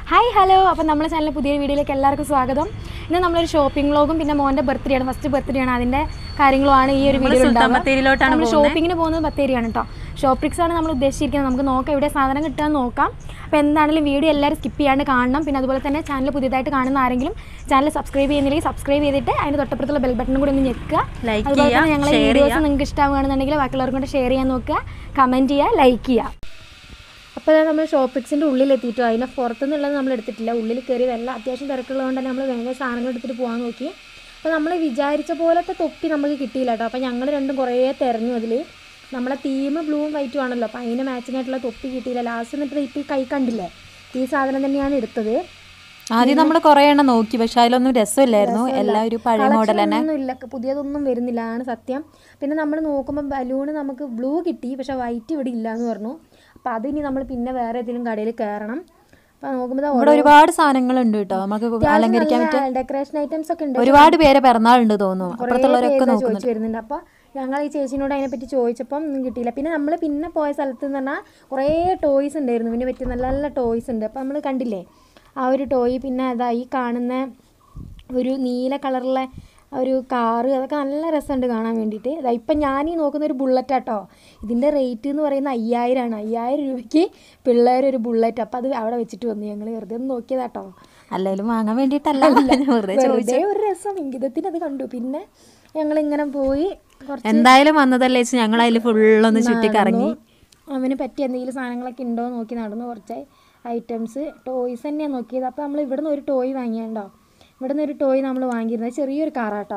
Hi hello അപ്പോൾ നമ്മുടെ ചാനലിലെ പുതിയ വീഡിയോയിലേക്ക് എല്ലാവർക്കും സ്വാഗതം ഇന്ന് നമ്മളൊരു ഷോപ്പിംഗ് വ്ളോഗും പിന്നെ മോൻ്റെ ബർത്ത്ഡേ ആണ് ഫസ്റ്റ് ബർത്ത്ഡേ ആണ് അതിൻ്റെ കാര്യങ്ങളുമാണ് ഈ ഒരു വീഡിയോ ബത്തേരിയിലോട്ടാണ് നമ്മൾ ഷോപ്പിങ്ങിന് പോകുന്നത് ബത്തേരിയാണ് കേട്ടോ ഷോപ്പിക്സ് ആണ് നമ്മൾ ഉദ്ദേശിച്ചിരിക്കുന്നത് നമുക്ക് നോക്കാം എവിടെ സാധനം കിട്ടുക നോക്കാം അപ്പോൾ എന്താണെങ്കിലും വീഡിയോ എല്ലാവരും സ്കിപ്പ് ചെയ്യാണ്ട് കാണണം പിന്നെ അതുപോലെ തന്നെ ചാനൽ പുതിയതായിട്ട് കാണുന്ന ആരെങ്കിലും ചാനൽ സബ്സ്ക്രൈബ് ചെയ്യുന്നില്ലെങ്കിൽ സബ്സ്ക്രൈബ് ചെയ്തിട്ട് അതിൻ്റെ തൊട്ടപ്പുറത്തുള്ള ബെൽ ബട്ടണും കൂടി ഒന്ന് ഞെക്കുക Like അതുപോലെ ചെയ്യുക, തന്നെ ഞങ്ങളെ share വീഡിയോസ് നിങ്ങൾക്ക് ഇഷ്ടമാണെന്നുണ്ടെങ്കിൽ ബാക്കിയുള്ളവർക്കും കൂടെ ഷെയർ ചെയ്യാൻ നോക്കുക കമൻറ്റ് ചെയ്യുക ലൈക്ക് ചെയ്യുക അപ്പോൾ നമ്മൾ ഷോപ്പിക്സിൻ്റെ ഉള്ളിൽ എത്തിയിട്ടോ അതിനെ പുറത്തുനിന്നുള്ളത് നമ്മൾ എടുത്തിട്ടില്ല ഉള്ളിൽ കയറിയതല്ല അത്യാവശ്യം തിരക്കുള്ളതുകൊണ്ട് തന്നെ നമ്മൾ വേഗം സാധനങ്ങൾ എടുത്തിട്ട് പോകാൻ നോക്കി അപ്പോൾ നമ്മൾ വിചാരിച്ച പോലത്തെ തൊപ്പി നമുക്ക് കിട്ടിയില്ല കേട്ടോ അപ്പോൾ ഞങ്ങൾ രണ്ടും കുറേ തിരഞ്ഞു അതിൽ നമ്മളെ തീം ബ്ലൂവും വൈറ്റും ആണല്ലോ അപ്പോൾ അതിന് മാച്ചിങ് ആയിട്ടുള്ള തൊപ്പി കിട്ടിയില്ല ലാസ്റ്റ് എന്നിട്ട് ഇപ്പോൾ ഈ കൈ കണ്ടില്ലേ ഈ സാധനം തന്നെയാണ് എടുത്തത് ആദ്യം നമ്മൾ കുറേ എണ്ണം നോക്കി പക്ഷെ അതിലൊന്നും രസമില്ലായിരുന്നു എല്ലാം ഒരു പഴയ മോഡൽ തന്നെ ഒന്നും ഇല്ല പുതിയതൊന്നും വരുന്നില്ല ആണ് സത്യം പിന്നെ നമ്മൾ നോക്കുമ്പോൾ ബലൂണ് നമുക്ക് ബ്ലൂ കിട്ടി പക്ഷെ വൈറ്റ് ഇവിടെ ഇല്ല എന്ന് പറഞ്ഞു അപ്പോൾ അതിനി നമ്മൾ പിന്നെ വേറെ ഏതെങ്കിലും കടയിൽ കയറണം അപ്പോൾ നോക്കുമ്പോൾ ഇവിടെ ഒരുപാട് സാധനങ്ങളുണ്ട് കേട്ടോ നമുക്ക് അലങ്കരിക്കാൻ പറ്റിയ ഡെക്കറേഷൻ ഐറ്റംസ് ഒക്കെ ഉണ്ട് ഒരുപാട് പേരെ പിറന്നാളുണ്ട് തോന്നുന്നു കുറേ അപ്പുറത്തുള്ളവരൊക്കെ പേര് നോക്കുന്നുണ്ട് ചോദിച്ചു വരുന്നുണ്ട് അപ്പോൾ ഞങ്ങൾ ഈ ചേച്ചിനോട് അതിനെപ്പറ്റി ചോദിച്ചപ്പം ഒന്നും കിട്ടിയില്ല പിന്നെ നമ്മൾ പിന്നെ പോയ സ്ഥലത്ത് എന്ന് പറഞ്ഞാൽ കുറേ ടോയ്സ് ഉണ്ടായിരുന്നു ഇതിനെ പറ്റി നല്ല നല്ല ടോയ്സ് ഉണ്ട് അപ്പോൾ നമ്മൾ കണ്ടില്ലേ ആ ഒരു ടോയ് പിന്നെ അതാ ഈ കാണുന്ന ഒരു നീല കളറിലെ ഒരു കാറ് അതൊക്കെ നല്ല രസമുണ്ട് കാണാൻ വേണ്ടിയിട്ട് ഇതാ ഇപ്പം ഞാൻ ഈ നോക്കുന്ന ഒരു ബുള്ളറ്റ് ആട്ടോ ഇതിൻ്റെ റേറ്റ് എന്ന് പറയുന്നത് അയ്യായിരമാണ് അയ്യായിരം രൂപയ്ക്ക് പിള്ളേരൊരു ബുള്ളറ്റ് അപ്പോൾ അത് അവിടെ വെച്ചിട്ട് വന്നു ഞങ്ങൾ വെറുതെ ഒന്ന് നോക്കിയതാട്ടോ അല്ലെങ്കിലും വാങ്ങാൻ വേണ്ടിയിട്ടല്ല വെറുതെ ചോദിച്ചു വെറുതെ ഒരു രസം ഇംഗിതത്തിന് അത് കണ്ടു പിന്നെ ഞങ്ങൾ ഇങ്ങനെ പോയി കുറച്ച് എന്തായാലും വന്നതല്ലേ വെച്ച് ഞങ്ങൾ അതിൽ ഫുള്ളൊന്ന് ചുറ്റി കറങ്ങി അവന് പറ്റിയ എന്തെങ്കിലും സാധനങ്ങളൊക്കെ ഉണ്ടോ എന്ന് നോക്കി നടന്നു കുറച്ച് ഐറ്റംസ് ടോയ്സ് തന്നെയാണ് നോക്കിയത് അപ്പോൾ നമ്മൾ ഇവിടുന്ന് ഒരു ടോയ് വാങ്ങിയണ്ടോ ഇവിടുന്ന് ഒരു ടോയ് നമ്മൾ വാങ്ങിയിരുന്നത് ചെറിയൊരു കാറാട്ടോ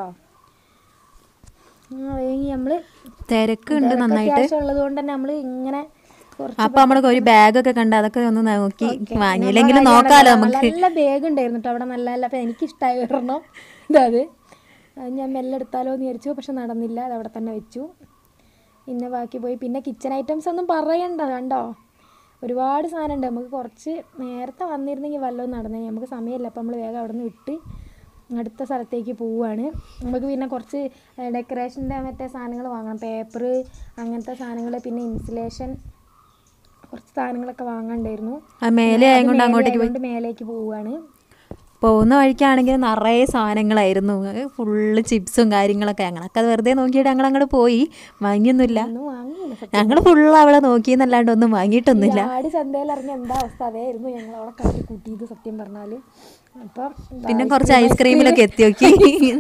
വാങ്ങി നമ്മൾ തിരക്കുണ്ട് നന്നായിട്ട് ഉള്ളത് കൊണ്ട് തന്നെ നമ്മൾ ഇങ്ങനെ കുറച്ച് അപ്പൊ നമ്മൾ ഒരു ബാഗൊക്കെ കണ്ട് അതൊക്കെ ഒന്ന് നോക്കി വാങ്ങിയില്ലെങ്കിലും നോക്കാലോ നമുക്ക് നല്ല ബാഗ് ഉണ്ടായിരുന്നു കേട്ടോ അവിടെ നല്ല നല്ല അപ്പം എനിക്കിഷ്ടമായി വരണം ഇതത് അത് ഞാൻ മെല്ലെ എടുത്താലോ എന്ന് വിചാരിച്ചു പക്ഷെ നടന്നില്ല അത് അവിടെ തന്നെ വെച്ചു പിന്നെ ബാക്കി പോയി പിന്നെ കിച്ചൺ ഐറ്റംസ് ഒന്നും പറയണ്ട കണ്ടോ ഒരുപാട് സാധനമുണ്ട് നമുക്ക് കുറച്ച് നേരത്തെ വന്നിരുന്നെങ്കിൽ വല്ലതും നടന്നേ നമുക്ക് സമയമില്ല അപ്പം നമ്മൾ വേഗം അവിടെ നിന്ന് വിട്ട് അടുത്ത സ്ഥലത്തേക്ക് പോവുകയാണ് നമുക്ക് പിന്നെ കുറച്ച് ഡെക്കറേഷൻ്റെ മറ്റേ സാധനങ്ങൾ വാങ്ങണം പേപ്പർ അങ്ങനത്തെ സാധനങ്ങൾ പിന്നെ ഇൻസുലേഷൻ കുറച്ച് സാധനങ്ങളൊക്കെ വാങ്ങാണ്ടായിരുന്നു ആ മേലെ ആയതുകൊണ്ട് അങ്ങോട്ടേക്ക് പോയി അതുകൊണ്ട് മേലേക്ക് പോവുകയാണ് പോകുന്ന വഴിക്കാണെങ്കിൽ നിറയെ സാധനങ്ങളായിരുന്നു ഫുള്ള് ചിപ്സും കാര്യങ്ങളൊക്കെ ഞങ്ങളൊക്കെ അത് വെറുതെ നോക്കിയിട്ട് ഞങ്ങൾ അങ്ങോട്ട് പോയി വാങ്ങിയൊന്നുമില്ല ഒന്നും വാങ്ങിയില്ല സത്യം. ഞങ്ങൾ ഫുള്ള് അവളെ നോക്കിയെന്നല്ലാണ്ട് ഒന്നും വാങ്ങിയിട്ടൊന്നുമില്ല ആടി ചന്തയിൽ ഇറങ്ങി എന്താ അവസ്ഥ അതായിരുന്നു ഞങ്ങൾ അവിടെ കാട്ടി കൂട്ടിയത് സത്യം പറഞ്ഞാൽ അപ്പം പിന്നെ കുറച്ച് ഐസ്ക്രീമിലൊക്കെ എത്തി നോക്കി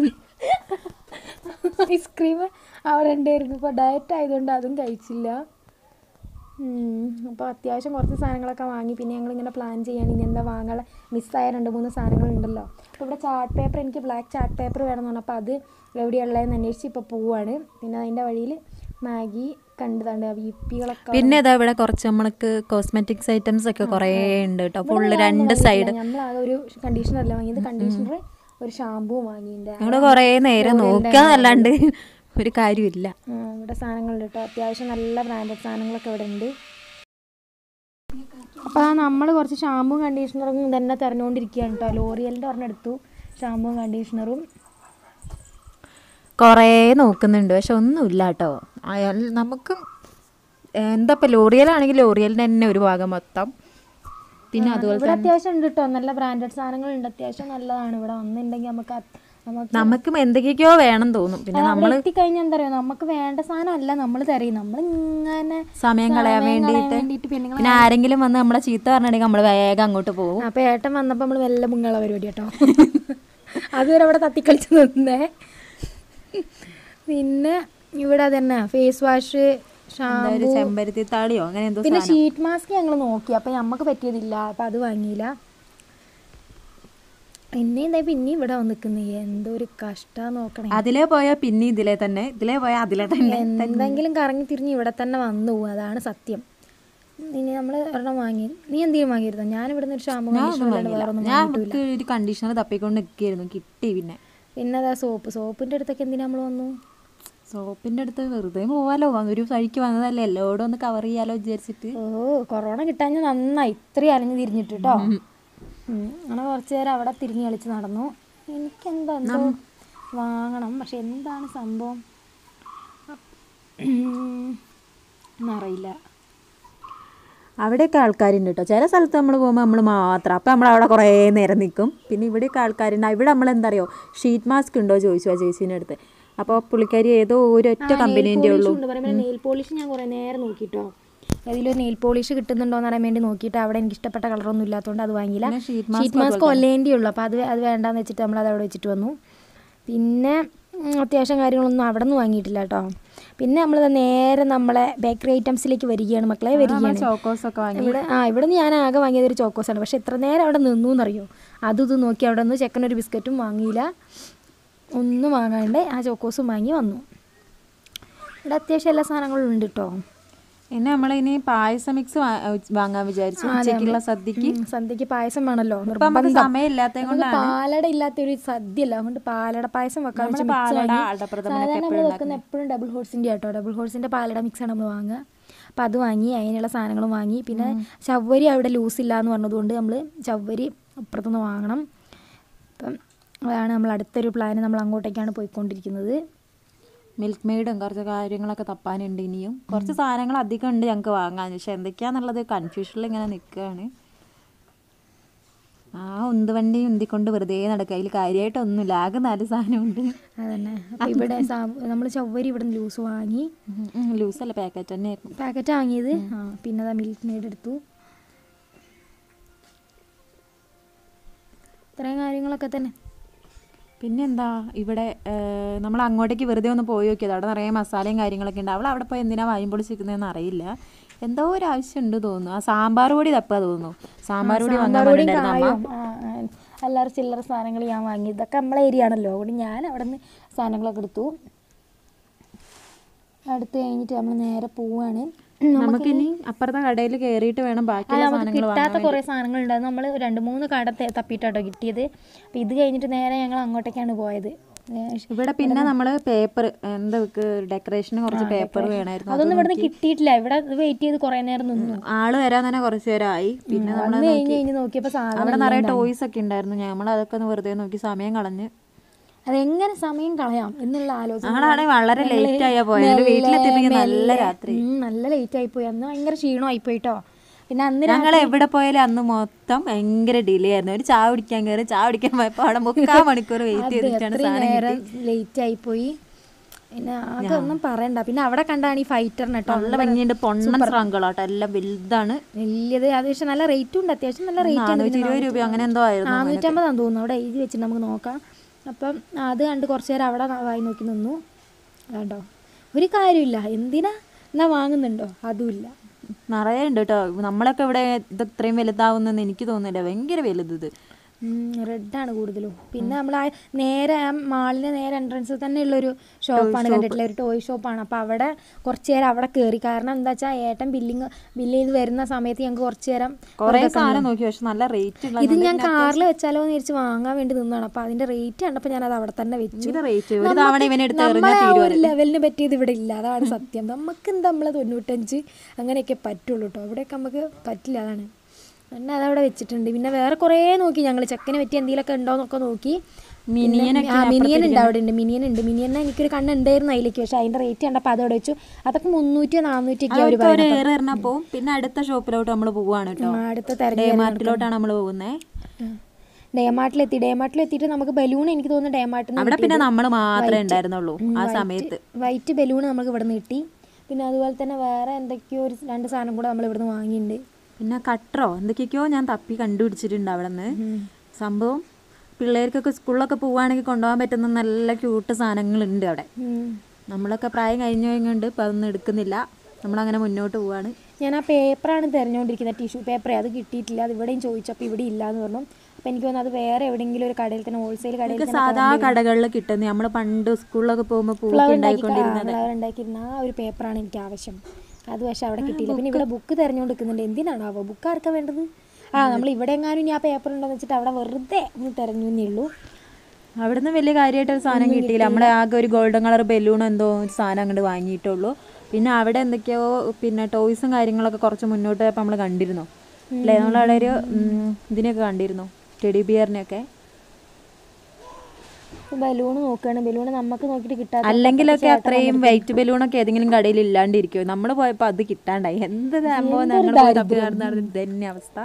ഐസ്ക്രീം അവിടെ ഉണ്ടായിരുന്നു ഇപ്പോൾ ഡയറ്റ് ആയതുകൊണ്ട് അതും കഴിച്ചില്ല അപ്പോൾ അത്യാവശ്യം കുറച്ച് സാധനങ്ങളൊക്കെ വാങ്ങി പിന്നെ ഞങ്ങളിങ്ങനെ പ്ലാൻ ചെയ്യാൻ ഇനി എന്താ വാങ്ങാൻ മിസ്സായ രണ്ട് മൂന്ന് സാധനങ്ങളുണ്ടല്ലോ അപ്പോൾ ഇവിടെ ചാർട്ട് പേപ്പർ എനിക്ക് ബ്ലാക്ക് ചാർട്ട് പേപ്പർ വേണമെന്ന് പറഞ്ഞു അപ്പോൾ അത് എവിടെയുള്ളതെന്ന് അന്വേഷിച്ച് ഇപ്പോൾ പോവാണ് പിന്നെ അതിൻ്റെ വഴിയിൽ മാഗി കണ്ടതാണ്ട് വി പികളൊക്കെ പിന്നെ ഇതാ ഇവിടെ കുറച്ച് നമ്മൾക്ക് കോസ്മെറ്റിക്സ് ഐറ്റംസ് ഒക്കെ കുറേ ഉണ്ട് കേട്ടോ ഫുള്ള് രണ്ട് സൈഡ് നമ്മളാകെ ഒരു കണ്ടീഷണർ അല്ല വാങ്ങിയത് കണ്ടീഷണർ ഒരു ഷാമ്പൂ വാങ്ങിയിട്ടുണ്ട് ഞങ്ങൾ കുറേ നേരം നോക്കുക എന്നല്ലാണ്ട് ഒരു കാര്യമില്ല ആ, ഇവിടെ സാധനങ്ങളുണ്ട് കേട്ടോ അത്യാവശ്യം നല്ല ബ്രാൻഡഡ് സാധനങ്ങളൊക്കെ ഇവിടെ ഉണ്ട് അപ്പോൾ നമ്മൾ കുറച്ച് ഷാമ്പും കണ്ടീഷണറും തന്നെ തിരഞ്ഞുകൊണ്ടിരിക്കുകയാണ് കേട്ടോ ലോറിയലിൻ്റെ ഒരെണ്ണം എടുത്തു ഷാമ്പും കണ്ടീഷണറും കുറേ നോക്കുന്നുണ്ട് പക്ഷെ ഒന്നുമില്ല കേട്ടോ അയാൾ നമുക്ക് എന്താ ഇപ്പം ലോറിയലാണെങ്കിൽ ലോറിയലിൻ്റെ തന്നെ ഒരു ഭാഗം മൊത്തം പിന്നെ അതുപോലെ ഇവിടെ അത്യാവശ്യം ഉണ്ട് കേട്ടോ നല്ല ബ്രാൻഡഡ് സാധനങ്ങളുണ്ട് അത്യാവശ്യം നല്ലതാണ് ഇവിടെ വന്നിട്ടുണ്ടെങ്കിൽ നമുക്ക് അത് നമുക്ക് നമുക്ക് എന്തൊക്കെയൊക്കെയോ വേണം തോന്നും പിന്നെ നമ്മൾ എത്തിക്കഴിഞ്ഞാൽ എന്താ പറയുക നമുക്ക് വേണ്ട സാധനം അല്ല നമ്മൾ തരും നമ്മൾ ഇങ്ങനെ സമയം കളയാൻ വേണ്ടിയിട്ട് വേണ്ടിയിട്ട് പെണ്ണുങ്ങൾ പിന്നെ ആരെങ്കിലും വന്ന് നമ്മളെ ചീത്ത പറഞ്ഞിട്ടുണ്ടെങ്കിൽ നമ്മൾ വേഗം അങ്ങോട്ട് പോകും അപ്പോൾ ഏട്ടൻ വന്നപ്പോൾ നമ്മൾ വെല്ല മുങ്ങള പരിപാടി കേട്ടോ അതുവരെ അവിടെ തത്തിക്കളിച്ച് നിന്നേ പിന്നെ ഇവിടെ തന്നെ ഫേസ് വാഷ് ഷാമ്പു ഒരു ചെമ്പരത്തി താളിയോ അങ്ങനെ എന്തോ പിന്നെ ഷീറ്റ് മാസ്ക് ഞങ്ങൾ നോക്കി അപ്പോൾ നമുക്ക് പറ്റിയതില്ല അപ്പോൾ അത് വാങ്ങിയില്ല പിന്നെ എന്താ പിന്നെ ഇവിടെ വന്ന് നിൽക്കുന്നത് എന്തോ ഒരു കഷ്ടം നോക്കണേ അതിലേ പോയാൽ പിന്നെ ഇതിലേ തന്നെ ഇതിലേ പോയാൽ അതിലേ തന്നെ എന്തെങ്കിലും കറങ്ങി തിരിഞ്ഞ് ഇവിടെ തന്നെ വന്നു പോകും അതാണ് സത്യം ഇനി നമ്മൾ ഒരെണ്ണം വാങ്ങി നീ എന്തെങ്കിലും വാങ്ങിയിരുന്നോ ഞാൻ ഇവിടുന്ന് ഒരു ഷാമ്പു കണ്ടീഷണർ വേറെ ഒന്നും ഞാൻ നമുക്ക് ഒരു കണ്ടീഷണർ തപ്പിക്കൊണ്ട് നിൽക്കുകയായിരുന്നു കിട്ടി പിന്നെ പിന്നെ അതാ സോപ്പ് സോപ്പിൻ്റെ അടുത്തൊക്കെ എന്തിനാ നമ്മൾ വന്നു സോപ്പിന്റെ അടുത്ത് വെറുതെ പോവാലോ ഒരു വഴിക്ക് വന്നതല്ലേ എല്ലാവരും ഒന്ന് കവർ ചെയ്യാലോ വിചാരിച്ചിട്ട് ഓ കൊറോണ കിട്ടാഞ്ഞ നന്നായി ഇത്രയും അലഞ്ഞു തിരിഞ്ഞിട്ട് കേട്ടോ അങ്ങനെ കുറച്ച് നേരം അവിടെ തിരിഞ്ഞ് കളിച്ച് നടന്നു എനിക്കെന്താ എന്തോ വാങ്ങണം പക്ഷെ എന്താണ് സംഭവം ഉം, എന്നറിയില്ല അവിടെയൊക്കെ ആൾക്കാരുണ്ട് കേട്ടോ ചില സ്ഥലത്ത് നമ്മൾ പോകുമ്പോൾ നമ്മൾ മാത്രം അപ്പോൾ നമ്മൾ അവിടെ കുറേ നേരം നിൽക്കും പിന്നെ ഇവിടെയൊക്കെ ആൾക്കാരുണ്ട് ഇവിടെ നമ്മൾ എന്താ അറിയോ ഷീറ്റ് മാസ്ക് ഉണ്ടോ ചോദിച്ചു ആ ചേച്ചീൻ്റെ അടുത്ത് അപ്പോൾ പുള്ളിക്കാരി ഏതോ ഒരൊറ്റ കമ്പനീൻ്റെ ഉള്ളൂ ഉണ്ട് പറയുമ്പോൾ നെയിൽ പോളിഷ് ഞാൻ കുറേ നേരം നോക്കിട്ടോ അതിലൊരു നെയിൽ പോളിഷ് കിട്ടുന്നുണ്ടോ എന്ന് അറിയാൻ വേണ്ടി നോക്കിയിട്ട് അവിടെ എനിക്ക് ഇഷ്ടപ്പെട്ട കളറൊന്നും ഇല്ലാത്തതുകൊണ്ട് അത് വാങ്ങിയില്ല പിന്നെ sheet ഷീറ്റ് മാസ്ക് കൊല്ലേൻ്റെ ഉള്ളൂ അപ്പോൾ അത് അത് വേണ്ടാന്ന് വെച്ചിട്ട് നമ്മൾ അത് അവിടെ വെച്ചിട്ട് വന്നു പിന്നെ ഉം, അത്യാവശ്യം കാര്യങ്ങളൊന്നും അവിടെ നിന്ന് വാങ്ങിയിട്ടില്ല കേട്ടോ പിന്നെ നമ്മൾ നേരെ നമ്മളെ ബേക്കറി ഐറ്റംസിലേക്ക് വരികയാണ് മക്കളെ വരികയാണ് ചോക്കോസൊക്കെ വാങ്ങി ഇവിടെ ആ ഇവിടെ നിന്ന് ഞാൻ ആകെ വാങ്ങിയത് ഒരു ചോക്കോസാണ് പക്ഷെ എത്ര നേരം അവിടെ നിന്നു എന്നറിയോ അതും ഇത് നോക്കി അവിടെ നിന്ന് ചെക്കനൊരു ബിസ്ക്കറ്റും വാങ്ങിയില്ല ഒന്നും വാങ്ങാണ്ട് ആ ചോക്കോസും വാങ്ങി വന്നു ഇവിടെ അത്യാവശ്യം എല്ലാ സാധനങ്ങളും ഉണ്ട് കേട്ടോ പിന്നെ നമ്മളിനി പായസ മിക്സ് വാങ്ങാൻ വിചാരിച്ചു ഉച്ചയ്ക്കുള്ള സദ്യക്ക് ഉം, സന്ധ്യക്ക് പായസം വേണമല്ലോ ഇപ്പം നമുക്ക് നിർബന്ധം സമയമില്ലാത്തത് നമുക്ക് പാലട ഇല്ലാത്ത ഒരു സദ്യ അല്ല അതുകൊണ്ട് പാലട പായസം വെക്കാൻ നമ്മള് വെച്ച് mix പാലട, വാങ്ങി. അടപ്രഥമനൊക്കെ സാധാരണ നമ്മൾ വെക്കുന്ന എപ്പോഴും ഡബിൾ ഹോഴ്സിൻ്റെ കേട്ടോ ഡബിൾ ഹോഴ്സിൻ്റെ പാലട മിക്സാണ് നമ്മൾ വാങ്ങുക അപ്പം അത് വാങ്ങി അതിനുള്ള സാധനങ്ങളും വാങ്ങി പിന്നെ ചവ്വരി അവിടെ ലൂസ് ഇല്ല എന്ന് പറഞ്ഞതുകൊണ്ട് നമ്മൾ ചവ്വരി അപ്പുറത്തുനിന്ന് വാങ്ങണം അപ്പം അതാണ് നമ്മൾ അടുത്തൊരു പ്ലാൻ നമ്മൾ അങ്ങോട്ടേക്കാണ് പോയിക്കൊണ്ടിരിക്കുന്നത് മിൽക്ക് മെയ്ഡും കുറച്ച് കാര്യങ്ങളൊക്കെ തപ്പാനുണ്ട് ഇനിയും കുറച്ച് സാധനങ്ങൾ അധികം ഉണ്ട് ഞങ്ങൾക്ക് വാങ്ങാൻ പക്ഷെ എന്തൊക്കെയാന്നുള്ളത് കൺഫ്യൂഷനിൽ ഇങ്ങനെ നിൽക്കുകയാണ് ആ ഉന്ത് വണ്ടി ഉന്തിക്കൊണ്ട് വെറുതെ നടക്കുക അതിൽ കാര്യമായിട്ടൊന്നുമില്ല ആകെ നാല് സാധനമുണ്ട് അതന്നെ അപ്പം ഇവിടെ നമ്മൾ ചവ്വരി ഇവിടെ നിന്ന് ലൂസ് വാങ്ങി ലൂസല്ല പാക്കറ്റ് തന്നെ ആയിരുന്നു പാക്കറ്റ് വാങ്ങിയത് ആ പിന്നെ അതാ മിൽക്ക് മെയ്ഡ് എടുത്തു ഇത്രയും കാര്യങ്ങളൊക്കെ തന്നെ പിന്നെ എന്താ ഇവിടെ നമ്മൾ അങ്ങോട്ടേക്ക് വെറുതെ ഒന്ന് പോയി നോക്കിയത് അവിടെ നിറയെ മസാലയും കാര്യങ്ങളൊക്കെ ഉണ്ട് അവൾ അവിടെ പോയി എന്തിനാ വായും പൊളിച്ചിരിക്കുന്നതെന്ന് അറിയില്ല എന്തോ ഒരു ആവശ്യം ഉണ്ട് തോന്നുന്നു ആ സാമ്പാർ പൊടി തപ്പാ തോന്നുന്നു സാമ്പാർ പൊടി വാങ്ങാൻ സാമ്പാറുപൊടിയും പറഞ്ഞിട്ടുണ്ടായിരുന്നു അമ്മ കായും ആ, ആ, അല്ലറ ചില്ലറ സാധനങ്ങൾ ഞാൻ വാങ്ങി ഇതൊക്കെ നമ്മളെ ഏരിയ ആണല്ലോ അതുകൊണ്ട് ഞാൻ അവിടെ നിന്ന് സാധനങ്ങളൊക്കെ എടുത്തു അടുത്ത് കഴിഞ്ഞിട്ട് നമ്മൾ നേരെ പോവാണ് നമുക്കിനി അപ്പുറത്തെ കടയിൽ കയറിയിട്ട് വേണം ആ, ബാക്കിയുള്ള നമുക്ക് സാധനങ്ങൾ കിട്ടാത്ത കുറേ സാധനങ്ങൾ ഉണ്ടായിരുന്നു നമ്മൾ രണ്ട് മൂന്ന് കട തെ- തപ്പിയിട്ടാട്ടോ കിട്ടിയത് അപ്പോൾ ഇത് കഴിഞ്ഞിട്ട് നേരെ ഞങ്ങൾ അങ്ങോട്ടേക്കാണ് പോയത് ഏ, ഇവിടെ പിന്നെ നമ്മൾ പേപ്പർ എന്താ ഡെക്കറേഷന് കുറച്ച് പേപ്പർ വേണമായിരുന്നു അതൊന്നും ഇവിടുന്ന് കിട്ടിയിട്ടില്ല ഇവിടെ വെയിറ്റ് ചെയ്ത് കുറേ നേരം നിന്നു ആള് വരാൻ തന്നെ കുറച്ച് നേരമായി പിന്നെ നമ്മൾ വന്ന് കഴിഞ്ഞ് കഴിഞ്ഞ് നോക്കിയപ്പോൾ സാധനം അവിടെ നിറയെ ടോയ്സ് ഒക്കെ ഉണ്ടായിരുന്നു നമ്മൾ അതൊക്കെ ഒന്ന് വെറുതെ നോക്കി സമയം കളഞ്ഞ് അതെങ്ങനെ സമയം കളയാം എന്നുള്ള ആലോചന ഞങ്ങളാണെങ്കിൽ വളരെ ലേറ്റ് ആയാ പോയത് വീട്ടിലെത്തിയപ്പോൾ നല്ല രാത്രി ഉം, നല്ല ലേറ്റ് ആയിപ്പോയി അന്ന് ഭയങ്കര ക്ഷീണമായി പോയിട്ടോ പിന്നെ അന്ന് ഞങ്ങൾ എവിടെ പോയാലും അന്ന് മൊത്തം ഭയങ്കര ഡിലേ ആയിരുന്നു ഒരു ചായ കുടിക്കാൻ കയറി ചായ കുടിക്കാൻ പോയപ്പോൾ അവിടെ മുക്കാൽ മണിക്കൂർ വെയിറ്റ് ചെയ്തിട്ടാണ് അത്രയും സാധനം നേരം ലേറ്റ് ആയിപ്പോയി പിന്നെ ആകെ ഒന്നും പറയണ്ട പിന്നെ അവിടെ കണ്ടാണ് ഈ ഫൈറ്ററിന് കേട്ടോ നല്ല ഭംഗിയുണ്ട് പൊണ്ണൻ സ്രങ്കളാട്ടോ എല്ലാം വലുതാണ് വലിയത് അത് പക്ഷെ നല്ല റേറ്റും ഉണ്ട് അത്യാവശ്യം നല്ല റേറ്റ് നാനൂറ്റി ഇരുപത് രൂപ അങ്ങനെ എന്തോ ആയിരുന്നു നാനൂറ്റമ്പതാന്ന് തോന്നുന്നു അവിടെ എഴുതി വെച്ചിട്ട് നമുക്ക് നോക്കാം അപ്പം അത് കണ്ട് കുറച്ച് നേരം അവിടെ വായി നോക്കി നിന്നു കണ്ടോ ഒരു കാര്യമില്ല എന്തിനാ എന്നാ വാങ്ങുന്നുണ്ടോ അതുമില്ല നിറയെ ഉണ്ട് കേട്ടോ നമ്മളൊക്കെ ഇവിടെ ഇത് ഇത്രയും വലുതാവുന്നെന്ന് എനിക്ക് തോന്നുന്നില്ല ഭയങ്കര വലുത് ഇത് റെഡാണ് കൂടുതലും പിന്നെ നമ്മൾ ആ നേരെ ആ മാളിൻ്റെ നേരെ എൻട്രൻസിൽ തന്നെ ഉള്ളൊരു ഷോപ്പാണ് കണ്ടിട്ടില്ല ഒരു ടോയ് ഷോപ്പാണ് അപ്പോൾ അവിടെ കുറച്ച് നേരം അവിടെ കയറി കാരണം എന്താ വെച്ചാൽ ഏട്ടൻ ബില്ലിങ് ബില്ല് ചെയ്ത് വരുന്ന സമയത്ത് ഞങ്ങൾക്ക് കുറച്ച് നേരം കുറേ സാധനം നോക്കി പക്ഷെ നല്ല റേറ്റ് ഉള്ള ഇത് ഞാൻ കാറിൽ വെച്ചാലോ എന്ന് വിചാരിച്ച് വാങ്ങാൻ വേണ്ടി നിന്നാണ് അപ്പോൾ അതിൻ്റെ റേറ്റ് കണ്ടപ്പോൾ ഞാൻ അത് അവിടെ തന്നെ വെച്ചു ഭയങ്കര റേറ്റ് ഒരു തവണ ഇവനെടുത്ത് എറിഞ്ഞാൽ നമ്മളെ ആ തീരുവ ഒരു ലെവലിന് പറ്റിയത് ഇവിടെ ഇല്ല അതാണ് സത്യം നമുക്ക് എന്താ നമ്മളെ തൊണ്ണൂറ്റഞ്ച് അങ്ങനെയൊക്കെ പറ്റുള്ളൂ കേട്ടോ അവിടെയൊക്കെ നമുക്ക് പറ്റില്ല അതാണ് പിന്നെ അതവിടെ വെച്ചിട്ടുണ്ട് പിന്നെ വേറെ കുറേ നോക്കി ഞങ്ങൾ ചെക്കന് പറ്റിയ എന്തെങ്കിലുമൊക്കെ ഉണ്ടോ എന്നൊക്കെ നോക്കി മിനിയനൊക്കെ ആ മിനിയൻ ഉണ്ട് അവിടെ ഉണ്ട് മിനിയൻ ഉണ്ട് മിനിയനെ എനിക്കൊരു കണ്ണ് ഉണ്ടായിരുന്നു അതിലേക്ക് പക്ഷേ അതിൻ്റെ റേറ്റ് കണ്ടപ്പോൾ അതവിടെ വെച്ചു അതൊക്കെ മുന്നൂറ്റിയോ നാനൂറ്റിയൊക്കെ അവർ ഒരു ഏറ് എറിഞ്ഞാൽ പോവും പിന്നെ അടുത്ത ഷോപ്പിലോട്ട് നമ്മൾ പോവാണ് കേട്ടോ അടുത്ത ഡേ തിരഞ്ഞ മാർട്ടിലോട്ടാണ് നമ്മൾ പോകുന്നത് ഡേമാർട്ടിലെത്തി ഡേമാർട്ടിലെത്തിയിട്ട് നമുക്ക് ബലൂൺ എനിക്ക് തോന്നുന്നു ഡേമാർട്ടിൽ അവിടെ പിന്നെ നമ്മൾ മാത്രമേ ഉണ്ടായിരുന്നുള്ളൂ ആ സമയത്ത് വൈറ്റ് ബലൂൺ നമുക്ക് ഇവിടെ നിന്ന് കിട്ടി പിന്നെ അതുപോലെ തന്നെ വേറെ എന്തൊക്കെയോ ഒരു രണ്ട് സാധനം കൂടെ നമ്മൾ ഇവിടുന്ന് വാങ്ങിയിട്ടുണ്ട് പിന്നെ കട്ടറോ എന്തൊക്കെയൊക്കെയോ ഞാൻ തപ്പി കണ്ടുപിടിച്ചിട്ടുണ്ട് അവിടെ നിന്ന് സംഭവം പിള്ളേർക്കൊക്കെ സ്കൂളിലൊക്കെ പോവുകയാണെങ്കിൽ കൊണ്ടുപോകാൻ പറ്റുന്ന നല്ല ക്യൂട്ട് സാധനങ്ങളുണ്ട് അവിടെ ഉം. നമ്മളൊക്കെ പ്രായം കഴിഞ്ഞു കഴിഞ്ഞുകൊണ്ട് ഇപ്പം അതൊന്നും എടുക്കുന്നില്ല നമ്മളങ്ങനെ മുന്നോട്ട് പോവാണ് ഞാൻ ആ പേപ്പറാണ് തിരഞ്ഞുകൊണ്ടിരിക്കുന്നത് ടിഷ്യൂ പേപ്പർ അത് കിട്ടിയിട്ടില്ല അത് ഇവിടെയും ചോദിച്ചപ്പോൾ ഇവിടെ ഇല്ല എന്ന് പറഞ്ഞു അപ്പോൾ എനിക്ക് തോന്നുന്നു അത് വേറെ എവിടെയെങ്കിലും ഒരു കടയിൽ തന്നെ ഹോൾസെയിൽ കടയിൽ ഇതൊക്കെ സാധാ കടകളിൽ കിട്ടുന്ന നമ്മൾ പണ്ട് സ്കൂളിലൊക്കെ പോകുമ്പോൾ പൂവൊക്കെ ഉണ്ടായിക്കൊണ്ടിരുന്നത് ഫ്ലവർ ഉണ്ടാക്കിയിരുന്ന ആ ഒരു പേപ്പറാണ് എനിക്ക് ആവശ്യം അത് പക്ഷെ അവിടെ കിട്ടിയില്ല പിന്നെ ഇവിടെ ബുക്ക് തിരഞ്ഞുകൊണ്ടിരിക്കുന്നുണ്ട് എന്തിനാണാവോ ബുക്ക് ആർക്കാ വേണ്ടത് ആ നമ്മൾ ഇവിടെ എങ്ങാനും ഇനി ആ പേപ്പർ ഉണ്ടോന്ന് വെച്ചിട്ട് അവിടെ വെറുതെ ഒന്ന് തിരഞ്ഞു എന്നേ ഉള്ളൂ അവിടുന്ന് വലിയ കാര്യമായിട്ട് ഒരു സാധനം കിട്ടിയില്ല നമ്മളെ ആകെ ഒരു ഗോൾഡൻ കളർ ബലൂൺ എന്തോ ഒരു സാധനം അങ്ങോട്ട് വാങ്ങിയിട്ടുള്ളൂ പിന്നെ അവിടെ എന്തൊക്കെയോ പിന്നെ ടോയ്സും കാര്യങ്ങളൊക്കെ കുറച്ച് മുന്നോട്ട് പോയപ്പോൾ നമ്മൾ കണ്ടിരുന്നു അല്ലേ നമ്മളവിടെ ഒരു ഉം, ഇതിനെയൊക്കെ കണ്ടിരുന്നു ടെഡി ബിയറിനെയൊക്കെ ബലൂൺ നോക്കുകയാണ് ബലൂൺ നമുക്ക് നോക്കിയിട്ട് കിട്ടാത്ത അല്ലെങ്കിലൊക്കെ അത്രയും വെയിറ്റ് ബലൂണൊക്കെ ഏതെങ്കിലും കടയിൽ ഇല്ലാണ്ടിരിക്കും നമ്മൾ പോയപ്പോൾ അത് കിട്ടാണ്ടായി എന്ത് സംഭവം ഞങ്ങൾ പോയി തപ്പി നടന്ന് നടന്ന് ഇതന്നെ അവസ്ഥ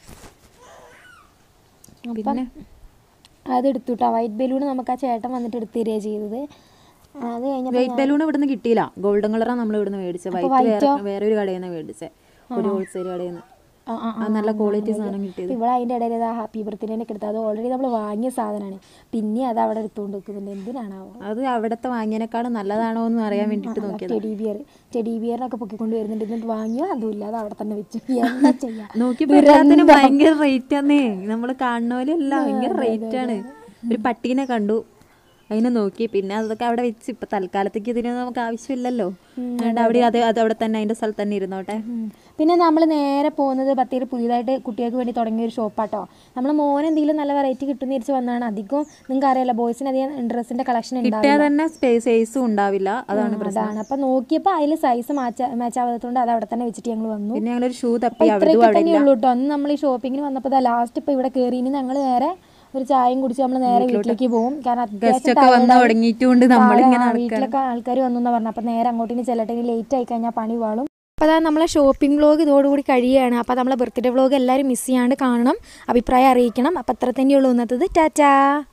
പിന്നെ അത് എടുത്തുട്ടോ വൈറ്റ് ബലൂൺ നമുക്ക് ആ ചേട്ടൻ വന്നിട്ട് എടുത്ത് തരികയാണ് ചെയ്തത് അത് കഴിഞ്ഞപ്പോൾ വെയിറ്റ് ബലൂൺ ഇവിടുന്ന് കിട്ടിയില്ല ഗോൾഡൻ കളറാണ് നമ്മൾ ഇവിടുന്ന് മേടിച്ചത് വൈറ്റ് വേറെ വേറെ ഒരു കടയിൽ നിന്ന് മേടിച്ചത് ഒരു ഹോൾസെയിൽ കടയിൽ നിന്ന് ആ ആ ആ നല്ല ക്വാളിറ്റി സാധനം കിട്ടിയത് ഇവിടെ അതിൻ്റെ ഇടയിൽ ആ ഹാപ്പി ബർത്ത്ഡേനെ എടുത്തത് അത് ഓൾറെഡി നമ്മൾ വാങ്ങിയ സാധനമാണ് പിന്നെ അത് അവിടെ എടുത്തുകൊണ്ട് വെക്കുന്നുണ്ട് എന്തിനാണാവോ അത് അവിടുത്തെ വാങ്ങിയതിനേക്കാളും നല്ലതാണോ എന്ന് അറിയാൻ വേണ്ടിയിട്ട് നോക്കിയത് ടെഡി ബിയർ ടെഡി ബിയറിനൊക്കെ പൊക്കിക്കൊണ്ട് വരുന്നുണ്ട് എന്നിട്ട് വാങ്ങിയോ അതുമില്ല അത് അവിടെ തന്നെ വെച്ചു എന്താ ചെയ്യാ നോക്കിയപ്പോ എല്ലാത്തിനും ഭയങ്കര റേറ്റ് ആന്നേ നമ്മൾ കാണുന്ന പോലെ അല്ല ഭയങ്കര റേറ്റ് ആണ് ഒരു പട്ടീനെ കണ്ടു അതിനെ നോക്കി പിന്നെ അതൊക്കെ അവിടെ വെച്ച് ഇപ്പൊ തൽക്കാലത്തേക്ക് ഇതിന് നമുക്ക് ആവശ്യമില്ലല്ലോ അതുകൊണ്ട് അവിടെ അത് അത് അവിടെ തന്നെ അതിന്റെ സ്ഥലത്ത് തന്നെ ഇരുന്നോട്ടെ ഉം. പിന്നെ നമ്മൾ നേരെ പോകുന്നത് ബത്തേരി പുതിയതായിട്ട് കുട്ടികൾക്ക് വേണ്ടി തുടങ്ങിയ ഒരു ഷോപ്പാട്ടോ നമ്മൾ മോൻ എന്തെങ്കിലും നല്ല വെറൈറ്റി കിട്ടുന്ന തിരിച്ച് വന്നതാണ് അധികം നിങ്ങൾക്ക് അറിയാലോ ബോയ്സിന് അധികം ഡ്രസ്സിന്റെ കളക്ഷൻ ഉണ്ടാവും കിട്ടിയാൽ തന്നെ സ്പേസ് സൈസും ഉണ്ടാവില്ല അതാണ് പ്രശ്നം അതാണ് അപ്പൊ നോക്കിയപ്പോൾ അതിൽ സൈസ് മാച്ച് മാച്ച് ആവാത്തതുകൊണ്ട് അത് അവിടെ തന്നെ വെച്ചിട്ട് ഞങ്ങൾ വന്നു പിന്നെ ഞങ്ങളൊരു ഷൂ അപ്പൊ തപ്പി അവിടെ ഇത്രയൊക്കെ തന്നെ ഉള്ളൂ കേട്ടോ അന്ന് നമ്മൾ ഈ ഷോപ്പിങ്ങിന് വന്നപ്പോൾ ലാസ്റ്റ് ഇപ്പൊ ഇവിടെ കയറി ഇനി ഞങ്ങൾ നേരെ ഒരു ചായയും കുടിച്ച് നമ്മൾ നേരെ വീട്ടിലേക്ക് പോകും കാരണം ഗസ്റ്റ് അത്യാവശ്യം ഒക്കെ വന്ന് തുടങ്ങിയിട്ടുണ്ട് നമ്മളിങ്ങനെ ആ, വീട്ടിലൊക്കെ ആൾക്കാർ വന്നു എന്ന് പറഞ്ഞു അപ്പോൾ നേരെ അങ്ങോട്ട് ഇനി ചെല്ലട്ടെ ഇനി ലേറ്റ് ആയി കഴിഞ്ഞാൽ പണി വാളും അപ്പോൾ അതാ നമ്മളെ ഷോപ്പിംഗ് വ്ളോഗ് ഇതോടുകൂടി കഴിയുകയാണ് അപ്പോൾ നമ്മളെ ബർത്ത്ഡേ വ്ളോഗ് എല്ലാവരും മിസ് ചെയ്യാണ്ട് കാണണം അഭിപ്രായം അറിയിക്കണം അപ്പോൾ അത്ര തന്നെയുള്ളൂ ഇന്നത്തത് ടാറ്റാ